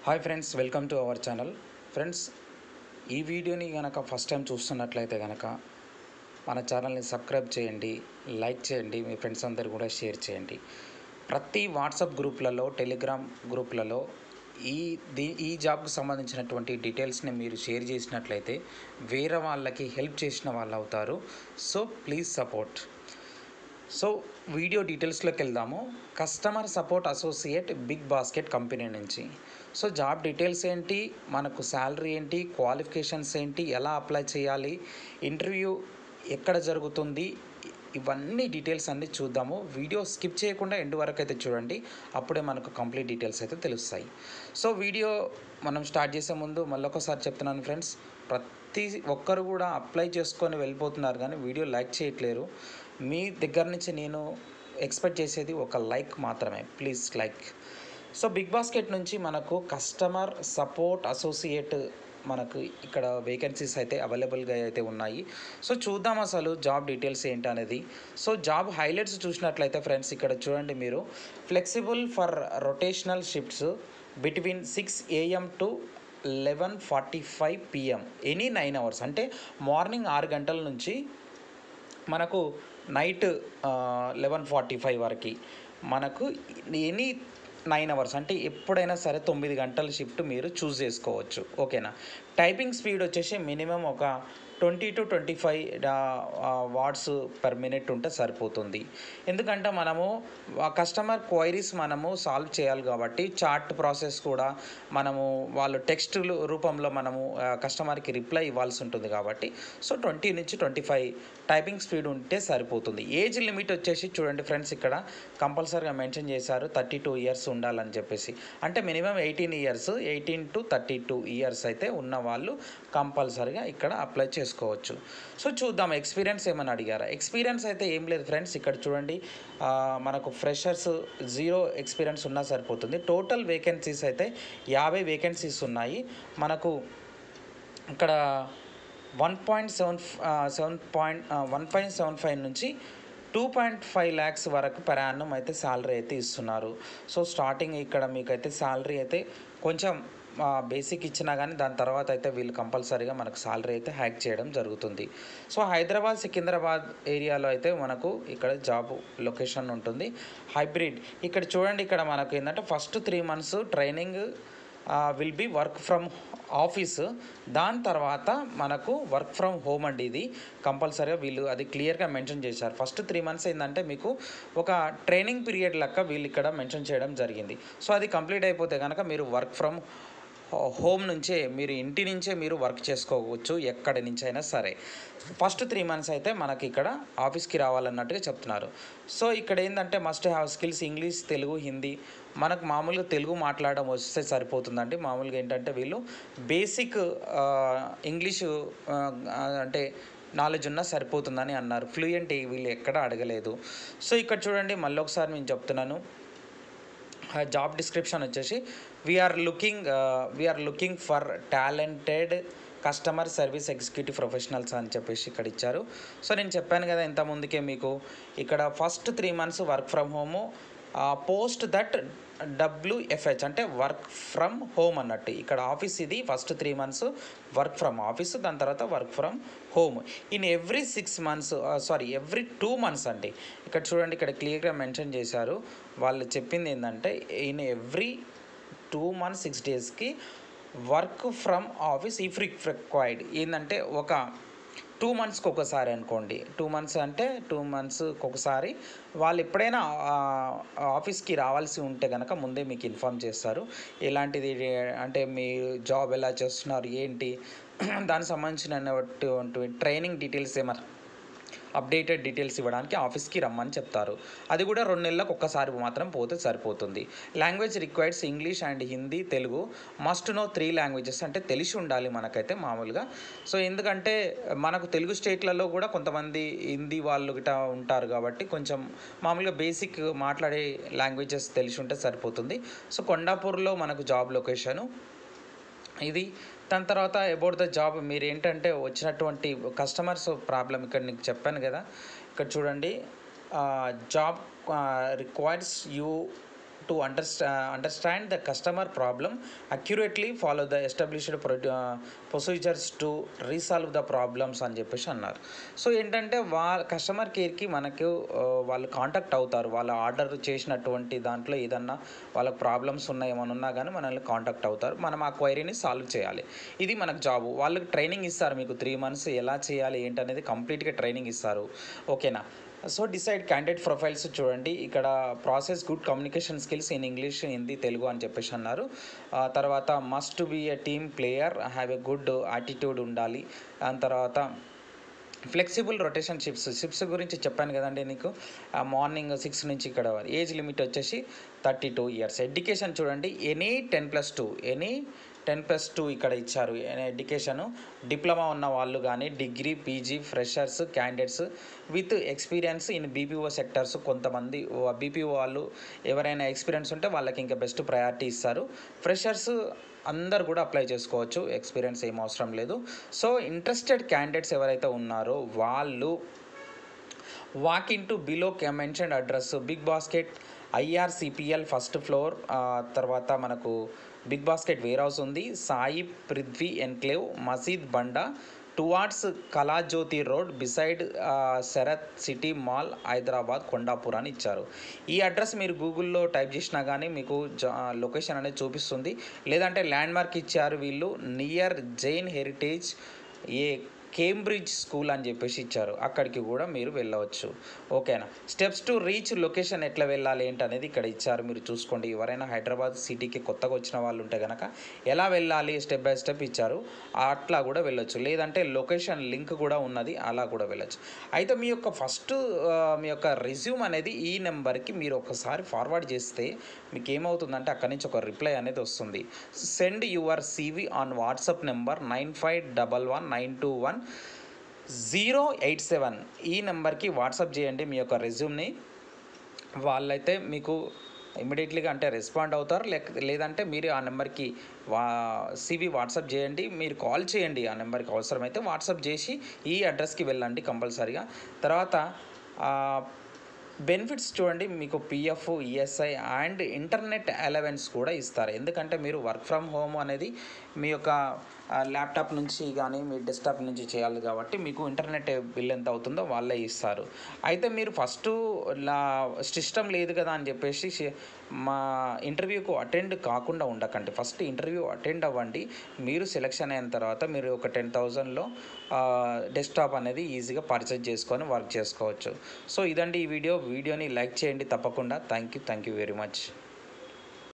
hi friends welcome to our channel friends ఈ వీడియోని కనుక ఫస్ట్ టైం చూస్తున్నట్లయితే కనుక మన ఛానల్ని సబ్స్క్రైబ్ చేయండి లైక్ చేయండి మీ ఫ్రెండ్స్ అందరు కూడా షేర్ చేయండి ప్రతి వాట్సాప్ గ్రూప్లలో టెలిగ్రామ్ గ్రూప్లలో ఈ దీ ఈ జాబ్కి సంబంధించినటువంటి డీటెయిల్స్ని మీరు షేర్ చేసినట్లయితే వేరే వాళ్ళకి హెల్ప్ చేసిన వాళ్ళు అవుతారు so please support so video డీటెయిల్స్లోకి వెళ్దాము customer support associate Big Basket company నుంచి సో జాబ్ డీటెయిల్స్ ఏంటి మనకు శాలరీ ఏంటి క్వాలిఫికేషన్స్ ఏంటి ఎలా అప్లై చేయాలి ఇంటర్వ్యూ ఎక్కడ జరుగుతుంది ఇవన్నీ డీటెయిల్స్ అన్నీ చూద్దాము వీడియో స్కిప్ చేయకుండా ఎండ్ వరకు అయితే చూడండి అప్పుడే మనకు కంప్లీట్ డీటెయిల్స్ అయితే తెలుస్తాయి సో వీడియో మనం స్టార్ట్ చేసే ముందు మళ్ళొకసారి చెప్తున్నాను ఫ్రెండ్స్ ప్రతి ఒక్కరు కూడా అప్లై చేసుకొని వెళ్ళిపోతున్నారు కానీ వీడియో లైక్ చేయట్లేరు మీ దగ్గర నుంచి నేను ఎక్స్పెక్ట్ చేసేది ఒక లైక్ మాత్రమే please like so Big Basket నుంచి మనకు కస్టమర్ సపోర్ట్ అసోసియేట్ మనకు ఇక్కడ వేకెన్సీస్ అయితే అవైలబుల్గా అయితే ఉన్నాయి సో చూద్దాం అసలు జాబ్ డీటెయిల్స్ ఏంటి అనేది సో జాబ్ హైలైట్స్ చూసినట్లయితే ఫ్రెండ్స్ ఇక్కడ చూడండి మీరు flexible for rotational shifts between six AM to eleven forty five PM any nine hours అంటే మార్నింగ్ ఆరు గంటల నుంచి మనకు నైట్ లెవెన్ ఫార్టీ ఫైవ్ వరకు మనకు ఎనీ నైన్ అవర్స్ అంటే ఎప్పుడైనా సరే తొమ్మిది గంటల షిఫ్ట్ మీరు చూస్ చేసుకోవచ్చు ఓకేనా టైపింగ్ స్పీడ్ వచ్చేసి మినిమం ఒక twenty to twenty five words per minute ఉంటే సరిపోతుంది ఎందుకంటే మనము కస్టమర్ క్వైరీస్ మనము సాల్వ్ చేయాలి కాబట్టి చార్ట్ ప్రాసెస్ కూడా మనము వాళ్ళు టెక్స్ట్ రూపంలో మనము కస్టమర్కి రిప్లై ఇవ్వాల్సి ఉంటుంది కాబట్టి సో ట్వంటీ నుంచి ట్వంటీ ఫైవ్ టైపింగ్ స్పీడ్ ఉంటే సరిపోతుంది ఏజ్ లిమిట్ వచ్చేసి చూడండి ఫ్రెండ్స్ ఇక్కడ కంపల్సరీగా మెన్షన్ చేశారు థర్టీ టూ ఇయర్స్ ఉండాలని చెప్పేసి అంటే minimum eighteen years eighteen to thirty two years అయితే ఉన్న వాళ్ళు కంపల్సరీగా ఇక్కడ అప్లై చేసుకోవచ్చు సో చూద్దాం ఎక్స్పీరియన్స్ ఏమని అడిగారా ఎక్స్పీరియన్స్ అయితే ఏం లేదు ఫ్రెండ్స్ ఇక్కడ చూడండి ఆ, మనకు ఫ్రెషర్స్ జీరో ఎక్స్పీరియన్స్ ఉన్నా సరిపోతుంది టోటల్ వేకెన్సీస్ అయితే యాభై వేకెన్సీస్ ఉన్నాయి మనకు ఇక్కడ one point seven seven point one point seven five నుంచి టూ పాయింట్ ఫైవ్ ల్యాక్స్ వరకు per annum అయితే శాలరీ అయితే ఇస్తున్నారు సో స్టార్టింగ్ ఇక్కడ మీకు అయితే శాలరీ అయితే కొంచెం బేసిక్ ఇచ్చినా కానీ దాని తర్వాత అయితే వీళ్ళు కంపల్సరీగా మనకు శాలరీ అయితే హ్యాక్ చేయడం జరుగుతుంది సో హైదరాబాద్ సికింద్రాబాద్ ఏరియాలో అయితే మనకు ఇక్కడ జాబ్ లొకేషన్ ఉంటుంది హైబ్రిడ్ ఇక్కడ చూడండి ఇక్కడ మనకు ఏంటంటే first three months training will be work from office దాని తర్వాత మనకు వర్క్ ఫ్రమ్ హోమ్ అండి ఇది కంపల్సరీగా వీళ్ళు అది క్లియర్గా మెన్షన్ చేశారు ఫస్ట్ త్రీ మంత్స్ ఏంటంటే మీకు ఒక ట్రైనింగ్ పీరియడ్ లెక్క వీళ్ళు ఇక్కడ మెన్షన్ చేయడం జరిగింది సో అది కంప్లీట్ అయిపోతే కనుక మీరు వర్క్ ఫ్రమ్ హోమ్ నుంచే మీరు ఇంటి నుంచే మీరు వర్క్ చేసుకోవచ్చు ఎక్కడి నుంచి అయినా సరే ఫస్ట్ త్రీ మంత్స్ అయితే మనకి ఇక్కడ ఆఫీస్కి రావాలన్నట్టుగా చెప్తున్నారు సో ఇక్కడ ఏంటంటే must have skills English Telugu Hindi మనకు మామూలుగా తెలుగు మాట్లాడడం వస్తే సరిపోతుందండి మామూలుగా ఏంటంటే వీళ్ళు బేసిక్ ఇంగ్లీషు అంటే నాలెడ్జ్ ఉన్నా సరిపోతుందని అన్నారు ఫ్లూయెంట్ వీళ్ళు ఎక్కడ అడగలేదు సో ఇక్కడ చూడండి మళ్ళీ ఒకసారి నేను చెప్తున్నాను జాబ్ డిస్క్రిప్షన్ వచ్చేసి we're looking we're looking for talented customer service executive professionals అని చెప్పేసి ఇక్కడ ఇచ్చారు సో నేను చెప్పాను కదా ఇంత ముందుకే మీకు ఇక్కడ first three months work from home post that WFH అంటే వర్క్ ఫ్రమ్ హోమ్ అన్నట్టు ఇక్కడ ఆఫీస్ ఇది first three months work from office దాని తర్వాత work from home in every six months sorry every two months అండి ఇక్కడ చూడండి ఇక్కడ క్లియర్గా మెన్షన్ చేశారు వాళ్ళు చెప్పింది ఏంటంటే in every two months six డేస్కి work from office if required ఏంటంటే ఒక టూ మంత్స్కి ఒకసారి అనుకోండి టూ మంత్స్ అంటే టూ మంత్స్కి ఒకసారి వాళ్ళు ఎప్పుడైనా ఆ, ఆఫీస్కి రావాల్సి ఉంటే కనుక ముందే మీకు ఇన్ఫామ్ చేస్తారు ఎలాంటిది అంటే మీ జాబ్ ఎలా చేస్తున్నారు ఏంటి దానికి సంబంధించినటువంటి ట్రైనింగ్ డీటెయిల్స్ ఏమన్నా అప్డేటెడ్ డీటెయిల్స్ ఇవ్వడానికి ఆఫీస్కి రమ్మని చెప్తారు అది కూడా రెండు నెలలకు ఒక్కసారి మాత్రం పోతే సరిపోతుంది language required English and Hindi Telugu must know three languages అంటే తెలిసి ఉండాలి మనకైతే మామూలుగా సో ఎందుకంటే మనకు తెలుగు స్టేట్లలో కూడా కొంతమంది హిందీ వాళ్ళు గిట ఉంటారు కాబట్టి కొంచెం మామూలుగా బేసిక్ మాట్లాడే లాంగ్వేజెస్ తెలిసి ఉంటే సరిపోతుంది సో కొండాపూర్లో మనకు జాబ్ లొకేషను ఇది దాని తర్వాత అబౌట్ ద జాబ్ మీరు ఏంటంటే వచ్చినటువంటి కస్టమర్స్ ప్రాబ్లం ఇక్కడ నీకు చెప్పాను కదా ఇక్కడ చూడండి job requires you to understand understand the customer problem accurately follow the established procedures to resolve the problems అని చెప్పేసి అన్నారు సో ఏంటంటే వా కస్టమర్ కేర్కి మనకు ఆ, వాళ్ళు కాంటాక్ట్ అవుతారు వాళ్ళ ఆర్డర్ చేసినటువంటి దాంట్లో ఏదన్నా వాళ్ళకి ప్రాబ్లమ్స్ ఉన్నాయి ఏమైనా ఉన్నా కానీ మనల్ని కాంటాక్ట్ అవుతారు మనం ఆ క్వైరీని సాల్వ్ చేయాలి ఇది మనకు జాబ్ వాళ్ళకి ట్రైనింగ్ ఇస్తారు మీకు త్రీ మంత్స్ ఎలా చేయాలి ఏంటి అనేది కంప్లీట్గా ట్రైనింగ్ ఇస్తారు ఓకేనా సో డిసైడ్ క్యాండిడేట్ ప్రొఫైల్స్ చూడండి ఇక్కడ process good communication skills in English Hindi Telugu అని చెప్పేసి అన్నారు ఆ తర్వాత must be a team player have a good attitude ఉండాలి దాని తర్వాత ఫ్లెక్సిబుల్ రొటేషన్ షిప్స్ షిప్స్ గురించి చెప్పాను కదండి నీకు మార్నింగ్ సిక్స్ నుంచి ఇక్కడ ఏజ్ లిమిట్ వచ్చేసి థర్టీ టూ ఇయర్స్ ఎడ్యుకేషన్ చూడండి any ten plus two any ten plus two ఇక్కడ ఇచ్చారు ఎడ్యుకేషను డిప్లొమా ఉన్న వాళ్ళు కానీ degree PG freshers candidates with experience in BPO sectors కొంతమంది బీపీఓ వాళ్ళు ఎవరైనా ఎక్స్పీరియన్స్ ఉంటే వాళ్ళకి ఇంకా బెస్ట్ ప్రయారిటీ ఇస్తారు ఫ్రెషర్స్ అందరు కూడా అప్లై చేసుకోవచ్చు ఎక్స్పీరియన్స్ ఏం అవసరం లేదు సో ఇంట్రెస్టెడ్ క్యాండిడేట్స్ ఎవరైతే ఉన్నారో వాళ్ళు walk in to below mention address Big Basket IRCPL first floor తర్వాత మనకు బిగ్ బాస్కెట్ వేర్ హౌస్ ఉంది Sai Prithvi enclave Masjid Banda towards Kalajyothi road beside Sarath city mall Hyderabad Kondapur అని ఇచ్చారు ఈ అడ్రస్ మీరు గూగుల్లో టైప్ చేసినా కానీ మీకు జా లొకేషన్ అనేది చూపిస్తుంది లేదంటే ల్యాండ్ మార్క్ ఇచ్చారు వీళ్ళు near Jain heritage a Cambridge school అని చెప్పేసి ఇచ్చారు అక్కడికి కూడా మీరు వెళ్ళవచ్చు ఓకేనా స్టెప్స్ టు రీచ్ లొకేషన్ ఎట్లా వెళ్ళాలి ఏంటి అనేది ఇక్కడ ఇచ్చారు మీరు చూసుకోండి ఎవరైనా హైదరాబాద్ సిటీకి కొత్తగా వచ్చిన వాళ్ళు ఉంటే కనుక ఎలా వెళ్ళాలి స్టెప్ బై స్టెప్ ఇచ్చారు అట్లా కూడా వెళ్ళొచ్చు లేదంటే లొకేషన్ లింక్ కూడా ఉన్నది అలా కూడా వెళ్ళొచ్చు అయితే మీ యొక్క ఫస్ట్ మీ యొక్క రెజ్యూమ్ అనేది ఈ నెంబర్కి మీరు ఒకసారి ఫార్వర్డ్ చేస్తే మీకు ఏమవుతుందంటే అక్కడి నుంచి ఒక రిప్లై అనేది వస్తుంది send your CV on WhatsApp number nine five double one nine two one zero eight seven ఈ నెంబర్కి వాట్సాప్ చేయండి మీ యొక్క రెజ్యూమ్ని వాళ్ళైతే మీకు ఇమీడియట్లీగా అంటే రెస్పాండ్ అవుతారు లేక లేదంటే మీరు ఆ నెంబర్కి వా సివి వాట్సాప్ చేయండి మీరు కాల్ చేయండి ఆ నెంబర్కి అవసరమైతే వాట్సాప్ చేసి ఈ అడ్రస్కి వెళ్ళండి కంపల్సరీగా తర్వాత బెనిఫిట్స్ చూడండి మీకు PF ESI and internet allowance కూడా ఇస్తారు ఎందుకంటే మీరు వర్క్ ఫ్రమ్ హోమ్ అనేది మీ యొక్క ల్యాప్టాప్ నుంచి కానీ మీ డెస్క్టాప్ నుంచి చేయాలి కాబట్టి మీకు ఇంటర్నెట్ బిల్ ఎంత అవుతుందో వాళ్ళే ఇస్తారు అయితే మీరు ఫస్ట్ నా సిస్టమ్ లేదు కదా అని చెప్పేసి షి- మా ఇంటర్వ్యూకు అటెండ్ కాకుండా ఉండకండి ఫస్ట్ ఇంటర్వ్యూ అటెండ్ అవ్వండి మీరు సెలెక్షన్ అయిన తర్వాత మీరు ఒక టెన్ థౌజండ్లో డెస్క్టాప్ అనేది ఈజీగా పర్చేజ్ చేసుకొని వర్క్ చేసుకోవచ్చు సో ఇదండి ఈ వీడియో వీడియోని లైక్ చేయండి తప్పకుండా thank you thank you very much